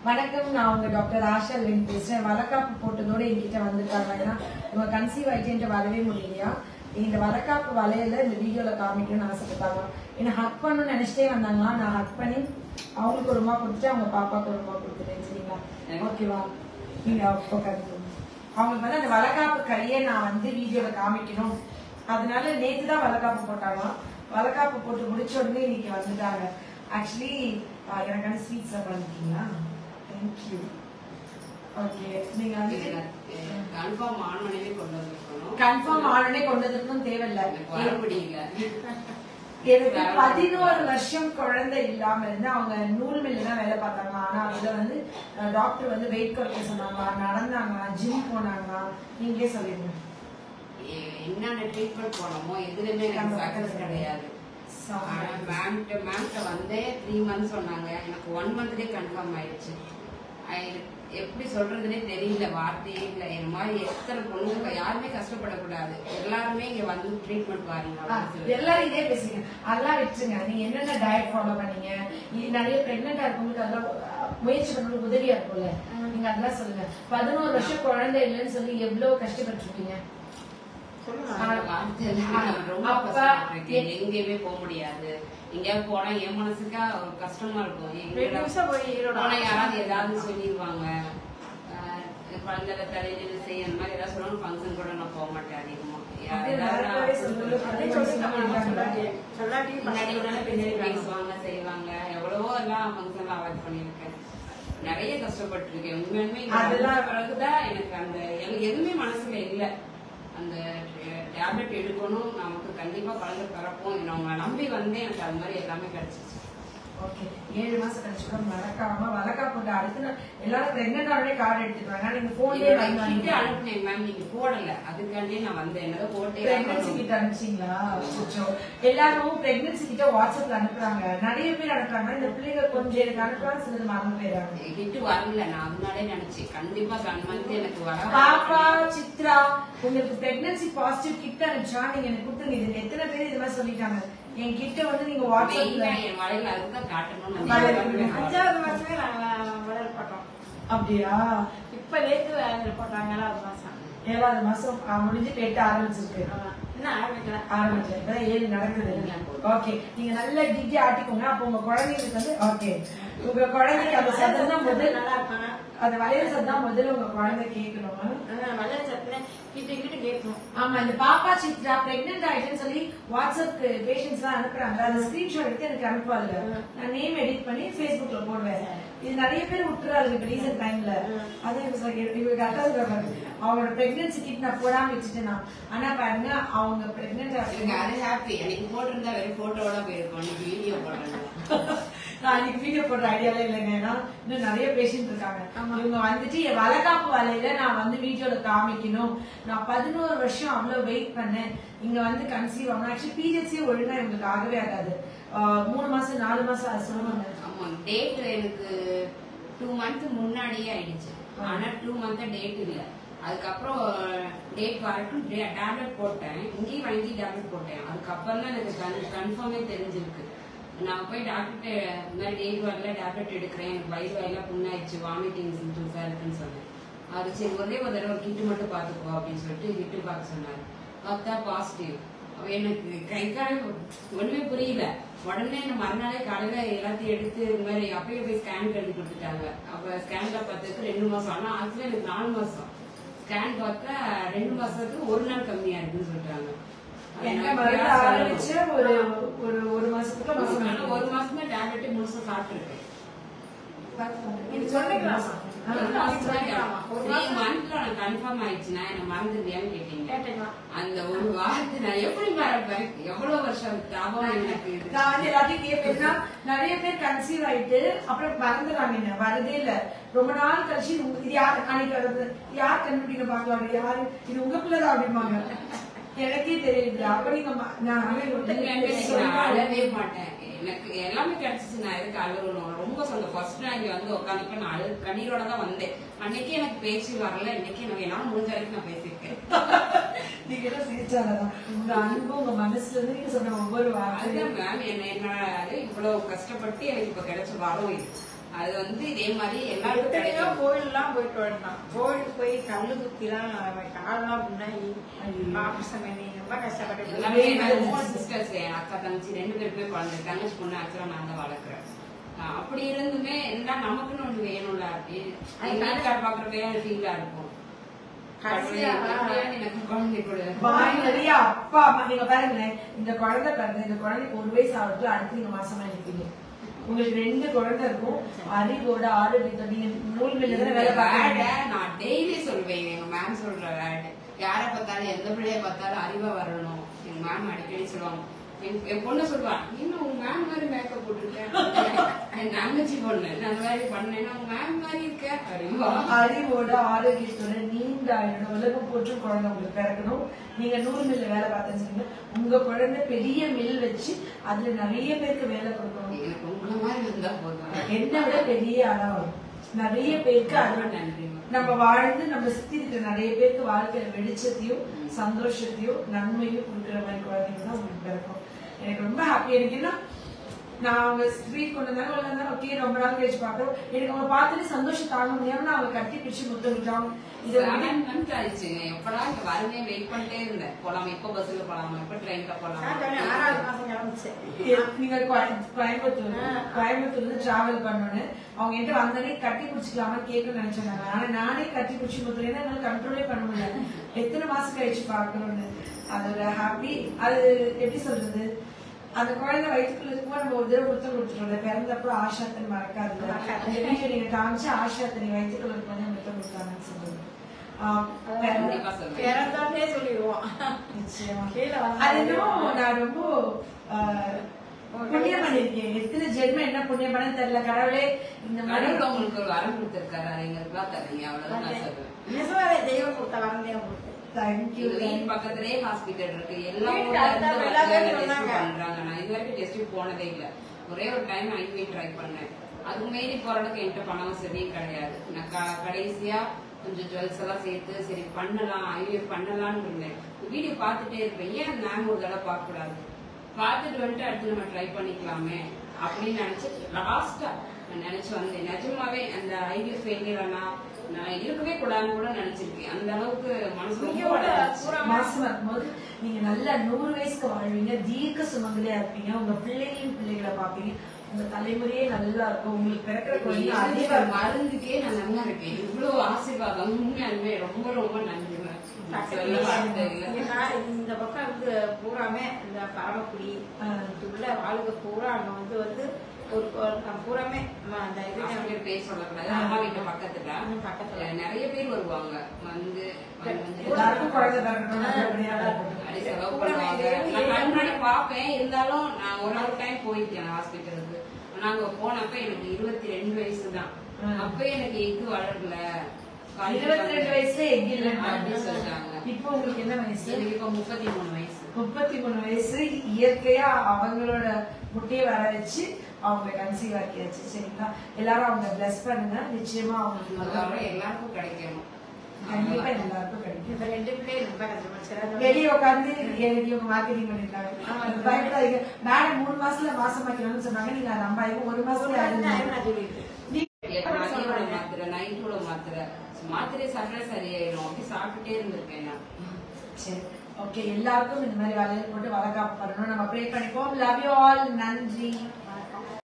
வணக்கம் நான் உங்க டாக்டர் ஆஷா லின் பேசுறேன் வளக்காப்பு போட்டதோட என்கிட்ட வந்திருக்காங்க ஏன்னா இவங்க கன்சீவ் ஆயிட்டு என்கிட்ட வரவே முடியலையா இந்த வளக்காப்பு வலையில இந்த வீடியோல காமிக்கணும்னு ஆசைப்பட்டாங்க என்ன ஹக் பண்ணணும்னு நினைச்சிட்டே வந்தாங்களா நான் ஹக் பண்ணி அவங்களுக்கு ஒரு ரூபா கொடுத்துட்டு அவங்க பாப்பாக்கு ஒரு ரூபா கொடுத்துட்டேன் சரிங்களா ஓகேவா நீங்க உட்காந்து அவங்களுக்கு வந்து அந்த வளக்காப்பு கையை நான் வந்து வீடியோல காமிக்கணும் அதனால நேத்து தான் வளக்காப்பு போட்டாங்களாம் வளக்காப்பு போட்டு முடிச்ச உடனே இன்னைக்கு வந்துட்டாங்க ஆக்சுவலி எனக்கான ஸ்வீட்ஸ் பண்ணிருக்கீங்களா தேங்க்யூ ஓகே நீங்க வந்து கன்ஃபார்ம் ஆன்மனவே கொண்டு வந்திருக்கணும் கன்ஃபார்ம் ஆனே கொண்டு வந்திருக்கணும் தேவையில்ல எனக்கு வர முடியல எனக்கு பதினோரு வருஷம் குழந்தை இல்லாம இருந்து அவங்க நூல் மில்ல தான் வேலை பார்த்தாங்க ஆனா அதுல வந்து டாக்டர் வந்து வெயிட் குறைக்க சொன்னாங்க நடந்தாங்க ஜிம் போனாங்க நீங்களே சொல்லிடுங்க எ- என்னென்ன ட்ரீட்மெண்ட் போனோமோ எதுலையுமே எனக்கு சக்சஸ் கிடையாது ஆனா மேம்கிட்ட மேம்கிட்ட வந்தே த்ரீ மந்த்ஸ் சொன்னாங்க எனக்கு ஒன் மந்த்லேயே கன்ஃபார்ம் ஆயிடுச்சு I- எப்படி சொல்றதுனே தெரியல வார்த்தையே இல்லை இந்த மாதிரி எத்தனை பொண்ணுங்க யாருமே கஷ்டப்படக்கூடாது எல்லாருமே இங்க வந்து ட்ரீட்மெண்ட் பாருங்க ஆ, எல்லாரும் இதே பேசுங்க அதெல்லாம் விட்டுருங்க நீங்க என்னென்ன டயட் ஃபாலோ பண்ணீங்க இ- நிறைய பிரெக்னெண்டா இருக்கவங்களுக்கு அதெல்லாம் அஹ், முயற்சி பண்றது உதவியா இருக்கும்ல நீங்க அதெல்லாம் சொல்லுங்க பதினோரு வருஷம் குழந்தை இல்லைன்னு சொல்லி எவ்வளவு கஷ்டப்பட்டிருக்கீங்க அந்த வார்த்தையில நான் ரொம்ப அப்ப கஷ்டப்பட்டிருக்கேன் எங்கேயுமே போக முடியாது எங்கேயாவது போனா என் மனசுக்கா ஒரு கஷ்டமா இருக்கும் எங்கேயாவது போனா யாராவது ஏதாவது சொல்லிடுவாங்க ஆஹ் குழந்தைல தலையில செய்ய அந்த மாதிரி ஏதாவது சொல்லுவாங்க ஃபங்க்ஷன் கூட நான் போக மாட்டேன் அதிகமா யா- அப்படியே ஏதாவது நடக்கவே சொல்லுங்க. அப்படியே சொல்லுங்க. முன்னாடி உடனே பின்னாடி பேசுவாங்க செய்வாங்க எவ்வளவோ எல்லாம் ஃபங்க்ஷன்ல அவாய்ட் பண்ணியிருக்கேன் நிறைய கஷ்டப்பட்டிருக்கேன் உண்மையுமே இங்க அதெல்லாம் வந்த பிறகுதான் எனக்கு அந்த எல்- எதுவுமே மனசுல இல்ல அந்த டேப்லெட் எடுக்கணும் நமக்கு கண்டிப்பா குழந்தை பிறப்போம் நம்ம நம்பி வந்து எனக்கு அது மாதிரி எல்லாமே கிடைச்சிச்சு ஓகே ஏழு மாசம் கழிச்சு கூட மறக்காம வழக்கா போட்டு அடுத்து நாள் எல்லாரும் பிரெக்னென்ட் ஆனே கார்டு எடுத்துட்டு வாங்க நீங்க போன்லயே என்னோட கிட்ட வாங்கி அனுப்புனேன் மேம் நீங்க போடல அதுக்காண்டியே நான் வந்தேன் என்னதான் போட்டே பிரெக்னன்சி ஆகணும். கிட்ட அனுப்பிச்சீங்களா அச்சோ. எல்லாரும் பிரெக்னன்சி கிட்ட வாட்ஸ்அப்ல அனுப்புறாங்க நிறைய பேர் அனுப்புறாங்க இந்த பிள்ளைங்க கொஞ்சம் எனக்கு அனுப்புறாங்க சிலது மறந்து போயிடுறாங்க கிட்டு வரல நான் அதனாலே நினைச்சேன் கண்டிப்பா கண் வந்து எனக்கு வர பாப்பா சித்ரா உங்களுக்கு பிரெக்னன்சி பாசிட்டிவ் கிட்ட அனுப்பிச்சா நீங்க எனக்கு கொடுத்துருங்க இது எத்தனை பேர் இது மாதிரி சொல்லிட்டாங்க என் கிட்ட வந்து நீங்க வாட்ஸ்அப்ல மெயினா என் வலையில அதுதான் காட்டணும்னு வலையில நினைக்கிறேன். அஞ்சாவது மாசமே நாங்க வளர் போட்டோம் அப்படியா இப்ப நேத்து வளர் போட்டாங்க ஏழாவது மாசம் ஏழாவது மாசம் ஆ, முடிஞ்சு பேட்ட ஆரம்பிச்சிருக்கு ஆமா. இன்னும் ஆரம்பிக்கல ஆரம்பிச்சேன் இப்பதான் ஏழு நடக்குது ஓகே நீங்க நல்ல டிக்கி ஆட்டிக்கோங்க அப்போ உங்க குழந்தைங்களுக்கு வந்து ஓகே உங்க குழந்தைக்கு அந்த சத்தம் தான் முதல் நல்லா இருப்பாங்க அந்த வளையல் சத்தம் தான் முதல்ல உங்க குழந்தை கேட்கணும் ஆனா வளர் சத்துல கிட்ட கிட்ட கேட்கும் ஆமா இந்த பாப்பா சித்ரா பிரெக்னென்ட் ஆயிட்டுன்னு சொல்லி வாட்ஸ்அப்க்கு பேஷண்ட்ஸ் எல்லாம் அனுப்புறாங்க அந்த ஸ்கிரீன்ஷாட் எடுத்து எனக்கு அனுப்புவாங்க நான் நேம் எடிட் பண்ணி Facebookல போடுவேன் இது நிறைய பேர் விட்டுறாரு இப்ப ரீசெண்ட் டைம்ல அது எனக்கு சரி, இவங்க கரெக்டா சொல்றாங்க அவங்களோட பிரெக்னன்சி கிட் நான் போடாம வச்சுட்டேன் நான். ஆனா பாருங்க அவங்க பிரெக்னென்ட் எனக்கு அது ஹாப்பி எனக்கு போட்டிருந்தா வெறும் போட்டோட போயிருக்கோம் இன்னைக்கு வீடியோ போடுறேன் நான் அன்னைக்கு வீடியோ போடுற ஐடியாவே இல்லைங்க ஏன்னா இன்னும் நிறைய பேஷண்ட் இருக்காங்க இவங்க வந்துட்டு என் வளகாப்பு வலையில நான் வந்து வீடியோல காமிக்கணும் நான் பதினோரு வருஷம் அவ்வளவு வெயிட் பண்ணேன் இங்க வந்து கன்சீவ் ஆகணும் ஆக்சுவலி பீரியட்ஸே ஒழுங்கா இவங்களுக்கு ஆகவே ஆகாது ஆஹ் மூணு மாசம் நாலு மாசம் அது சொல்லுவாங்க ஆமா டேட் எனக்கு டூ மந்த் முன்னாடியே ஆயிடுச்சு ஆனா டூ மந்த் டேட் இல்ல அதுக்கப்புறம் டேட் வரட்டும் டேப்லெட் போட்டேன் இங்கேயும் வாங்கி டேப்லெட் போட்டேன் அதுக்கப்புறம் தான் எனக்கு கன்ஃபார்மே தெரிஞ்சிருக்கு நான் போய் டாக்டர்கிட்ட இந்த மாதிரி டேட் வரல டேப்லெட் எடுக்கிறேன் எனக்கு வயிறு வயலாம் புண்ணாயிடுச்சு வாமிட்டிங் சிம்டம்ஸா இருக்குன்னு சொன்னேன் அது சரி ஒரே ஒரு தடவை கிட்டு மட்டும் பார்த்துக்கோ அப்படின்னு சொல்லிட்டு கிட்டு பார்க்க சொன்னாரு பார்த்தா பாசிட்டிவ் அவ எனக்கு கை கால் ஒண்ணுமே புரியல உடனே நான் மறுநாளே காலையில எல்லாத்தையும் எடுத்து இந்த மாதிரி அப்பயே போய் ஸ்கேன் கட்டி கொடுத்துட்டாங்க அப்ப ஸ்கேன்ல பார்த்ததுக்கு ரெண்டு மாசம் ஆனா ஆக்சுவலி எனக்கு நாலு மாசம் ஸ்கேன் பார்த்தா ரெண்டு மாசத்துக்கு ஒரு நாள் கம்மியா இருக்குன்னு சொல்றாங்க அது எங்க எனக்கு மருந்து யார் ஆரம்பிச்சு சொல்லணும்? ஒரு ஒரு ஒரு மாசத்துக்கு ஆனா மாசம் ஒரு மாசமே டேப்லெட் முழுசா சாப்பிட்டுருக்கேன் இது சொல்லிக்கலாம் த்ரீ மந்த்ல எனக்கு கன்ஃபார்ம் ஆயிடுச்சுன்னா என்ன மறந்துடுவியான்னு கேட்டீங்க கேட்டுக்கலாம் அந்த ஒரு வார்த்தை நான் எப்படி மறப்பேன் எவ்வளவு வருஷம் தாபம் எனக்கு இது நான் வந்து எல்லாத்தையும் கேட்பேன்னா நிறைய பேர் கன்சீவ் ஆயிட்டு அப்புறம் மறந்துடுறாங்க என்ன வரதே இல்ல ரொம்ப நாள் கழிச்சு இது உங்க- இது யார் அன்னைக்கு வருது இது யார் கண்டுபிடிக்க பாக்கலாம் யாரு இது உங்க பிள்ளைதான் அப்படிம்பாங்க எனக்கே தெரியுது அப்ப நீங்க ம- நான் உண்மையாலுமே வந்து இன்னைக்கு நான் அழவே மாட்டேன் எனக்கு எல்லாமே கிடைச்சிச்சு நான் எதுக்கு அழுகணும் ரொம்ப சொந்த ஃபர்ஸ்ட் நான் இங்க வந்து உட்காந்துப்ப நான் அழு கண்ணீரோட தான் வந்தேன் அன்னைக்கு எனக்கு பேச்சு வரல இன்னைக்கு எனக்கு என்னால முடிஞ்ச வரைக்கும் நான் பேசியிருக்கேன் நீங்க என்ன சிரிச்சாலதான் உங்க அன்பு உங்க மனசுல இருந்து நீங்க சொன்ன ஒவ்வொரு வார்த்தையும் அதுதான் மேம் என்ன என்னோட இவ்வளவு கஷ்டப்பட்டு எனக்கு இப்ப கிடைச்ச வரம் இது அது வந்து இதே மாதிரி எல்லாருக்கும் எத்தனையோ கிடைக்கும் கோயிலெல்லாம் போயிட்டு வரணும் கோயிலுக்கு போய் கல்லு குத்திலாம் காலெல்லாம் முன்னாடி ஐயோ. ஆபரேஷன் பண்ணி ரொம்ப கஷ்டப்பட்டு எல்லாமே என்னோட மூணு சிஸ்டர்ஸ் என் அக்கா தங்கச்சி ரெண்டு பேருமே குழந்தை தங்கச்சி பொண்ணு ஆக்சுவலா நான் தான் வளர்க்குறேன் ஆஹ் அப்படி இருந்துமே என்ன நமக்குன்னு ஒண்ணு வேணும்ல அப்படி எங்க வீட்டுக்கார பாக்குறப்ப எனக்கு ஃபீலா இருக்கும் கடைசியா எப்படியாவது எனக்கு குழந்தை கொடு வாய் நிறைய அப்பா அம்மா நீங்க பாருங்களேன் இந்த குழந்தை பிறந்த இந்த குழந்தைக்கு ஒரு வயசு ஆகுது அடுத்து நீங்க மாசமா இருப்பீங்க உங்களுக்கு ரெண்டு குழந்தை இருக்கும் அறிவோட ஆரோக்கியத்தோட நீங்க நூல் மில்ல தானே வேலை இந்த பார்க்கறீங்க வேர்டை நான் டெய்லி சொல்வேன் எங்க மேம் சொல்ற வேர்டு யாரை பார்த்தாலும் எந்த பிள்ளைய பார்த்தாலும் அறிவா வரணும் எங்க மேம் அடிக்கடி சொல்லுவாங்க என் என் பொண்ணு சொல்லுவா இன்னும் உங்க மேம் மாதிரி மேக்கப் போட்டிருக்கேன் என் தங்கச்சி பொண்ணு நான் அந்த மாதிரி பண்ணேன்னா உங்க மேம் மாதிரி இருக்க அறிவா அறிவோட ஆரோக்கியத்தோட நீண்ட ஆயுளோட உலகம் போற்றும் குழந்தை உங்களுக்கு பிறக்கணும் நீங்க நூறு மில்ல வேலை பார்த்தேன்னு சொன்னீங்க உங்க குழந்தை பெரிய மில் வச்சு அதுல நிறைய பேருக்கு வேலை கொடுக்கணும் எனக்கு உங்களை மாதிரி இருந்தா போதும் என்னை விட பெரிய ஆளா வரும் நிறைய பேருக்கு ரொம்ப அது நன்றி நம்ம வாழ்ந்து நம்ம சுத்தி இருக்கிற நிறைய பேருக்கு வாழ்க்கையில வெளிச்சத்தையும் சந்தோஷத்தையும் நன்மையும் கொடுக்குற மாதிரி குழந்தைங்க தான் உங்களுக்கு பிறக்கும் எனக்கு ரொம்ப ஹாப்பி எனக்கு என்ன நான் அவங்க ஸ்ட்ரீட் கொண்டு வந்தாங்க உள்ள இருந்தாங்க ஓகே ரொம்ப நாள் கழிச்சு பார்க்கறோம் எனக்கு அவங்க பார்த்துட்டு சந்தோஷம் தாங்க முடியாம நான் அவங்க கட்டி பிடிச்சு முத்தமிட்டாங்க இது வந்து செவன் மந்த் ஆயிடுச்சுங்க எப்படா இங்க வரவே வெயிட் பண்ணிட்டே இருந்தேன் போலாம் எப்ப பஸ்ல போலாமா எப்ப ட்ரெயின்ல நான் சொன்னேன், போலாமா ஆறாவது மாசம் கிளம்பிச்சு நீங்க கோய- கோயம்புத்தூர் கோயம்புத்தூர்ல இருந்து டிராவல் பண்ணோன்னு அவங்க என்கிட்ட வந்தனே கட்டி பிடிச்சிக்கலாமா கேட்கணும்னு நினைச்சாங்க ஆனா நானே கட்டி பிடிச்சி முத்துறேன்னா என்னால கண்ட்ரோலே பண்ண முடியல எத்தனை மாசம் கழிச்சு பார்க்கணும்னு அதோட ஹாப்பி அது எப்படி சொல்றது அந்த குழந்தை வயிற்றுக்குள்ள இருக்கும்போது நம்ம ஒரு தடவை முத்தம் கொடுத்துருவோம் பிறந்தப்போ ஆஷாத்தன் மறக்காதுல்ல அந்த வீடியோ நீங்க காமிச்சு ஆஷாத்தனி வயிற்றுக்குள்ள இருக்கும்போது முத்தம் கொடுத்தாங்கன்னு சொல்லுங்க ஆஹ் கண்டிப்பா சொல்றேன் பிறந்தோடனே சொல்லிடுவோம் நிச்சயமா கீழே வந்து அது என்னமோ நான் ரொம்ப ஆஹ், புண்ணியம் பண்ணிருக்கேன் எத்தனை ஜென்மம் என்ன புண்ணியம் பண்ண தெரியல கடவுளே இந்த மாதிரி கடவுள் உங்களுக்கு ஒரு வரம் கொடுத்திருக்காரு அதை எங்களுக்கு தரீங்க அவ்வளவுதான் நான் சொல்லுவேன் நிஜமாவே தெய்வம் கொடுத்த வரந்தே உங்களுக்கு தேங்க்யூ எங்க வீட்டு பக்கத்துலயே ஹாஸ்பிட்டல் இருக்கு எல்லா வீட்டுக்கு ஊர்ல அடுத்த இருந்து எல்லாமே வந்து டெஸ்ட் சொன்னாங்க. பண்றாங்க நான் இது வரைக்கும் டெஸ்ட் போனதே இல்ல ஒரே ஒரு டைம் ஐவி ட்ரை பண்ணேன் அதுக்கு மீறி போறதுக்கு என்கிட்ட பணம் வசதியும் கிடையாது நான் க- கடைசியா கொஞ்சம் ஜுவல்ஸ் எல்லாம் சேர்த்து சரி பண்ணலாம் ஐவிஎஃப் பண்ணலாம்னு இருந்தேன் வீடியோ பார்த்துட்டே இருப்பேன் ஏன் மேம் ஒரு தடவை பார்க்க கூடாது பார்த்துட்டு வந்துட்டு அடுத்து நம்ம ட்ரை பண்ணிக்கலாமே அப்படின்னு நினைச்சு லாஸ்டா நான் நினைச்சு வந்தேன் நிஜமாவே அந்த ஐவிஎஃப் ஃபெயிலியர் ஆனா நான் இருக்கவே கூடாதுன்னு கூட நினைச்சிருக்கேன் அந்த அளவுக்கு மனசு நீங்க ரொம்ப கூட உடைஞ்சிருச்சு. பூரா மாசமா இருக்கும்போது நீங்க நல்லா நூறு வயசுக்கு வாழ்வீங்க தீர்க்க சுமங்கலியா இருப்பீங்க உங்க பிள்ளைகளின் பிள்ளைகளை பாப்பீங்க உங்க தலைமுறையே நல்லா இருக்கும் உங்களுக்கு பிறக்கிற குழந்தை இருக்கிற அதிக மருந்துக்கே நான் நல்லா இருக்கேன் இவ்வளவு ஆசீர்வாதம் உண்மையாலுமே ரொம்ப ரொம்ப நன்றி மேம். சொல்ல வார்த்தை இல்ல. ஏன்னா, இந்த பக்கம் வந்து பூராமே இந்த பரமக்குடி உள்ள வாழ்க்கை பூரா அங்க வந்து வந்து ஒரு ஒரு- நான் பூராமே ம- அந்த இது ஹாஸ்பிட்டல் பேர் சொல்லக்கூடாது அம்மா வீட்டு பக்கத்துல ம், பக்கத்துல. அஹ் நிறைய பேர் வருவாங்க வந்து வந்து எல்லாருக்கும் குழந்தை பிறக்கணும் நல்லபடியா இருக்கணும். அப்படி செலவு பண்ணுவாங்க நான் கண் முன்னாடி பார்ப்பேன் இருந்தாலும் நான் ஒரு ஒரு டைம் போயிருக்கேன் ஹாஸ்பிட்டலுக்கு நாங்க போனப்ப எனக்கு இருபத்தி ரெண்டு வயசு தான் ம். அப்ப எனக்கு எக்கு வளரல இருபத்தி ரெண்டு வயசுல எங்க இல்லைன்னு அப்படின்னு சொல்லிட்டாங்க இப்போ உங்களுக்கு என்ன வயசு எனக்கு இப்ப முப்பத்தி மூணு வயசு முப்பத்தி மூணு வயசு இயற்கையா அவங்களோட முட்டையை வர வச்சு அவங்க கன்சீவ் ஆக்கியாச்சு சரிங்களா எல்லாரும் அவங்க பிளஸ் பண்ணுங்க நிச்சயமா அவங்களுக்கு அதோட நல்லா எல்லாருக்கும் கிடைக்கணும் கண்டிப்பா எல்லாருக்கும் கிடைக்கும் இந்த ரெண்டு பிள்ளையும் ரொம்ப கஷ்டப்பட்டு வெளியே உட்காந்து எனக்கு இவங்க மார்க்கெட்டிங் பண்ணிருக்காங்க அது பயப்படாதீங்க மேடம் மூணு மாசத்துல மாசமாக்கணும்னு சொன்னாங்க நீங்க நம்பாதீங்க ஒரு மாசத்துல ஆகுது. நான் சொல்லிட்டு மதியோட மாத்திரை நைட்டோட மாத்திரை மாத்திரை சாப்பிட்டா சரியாயிடும் அப்படி சாப்பிட்டுட்டே இருந்திருக்கேன் நான் சரி ஓகே எல்லாருக்கும் இந்த மாதிரி வளையல் போட்டு வளர்க்காப்பு பண்ணணும் நம்ம ப்ரே பண்ணிப்போம் லவ் யூ ஆல் நன்றி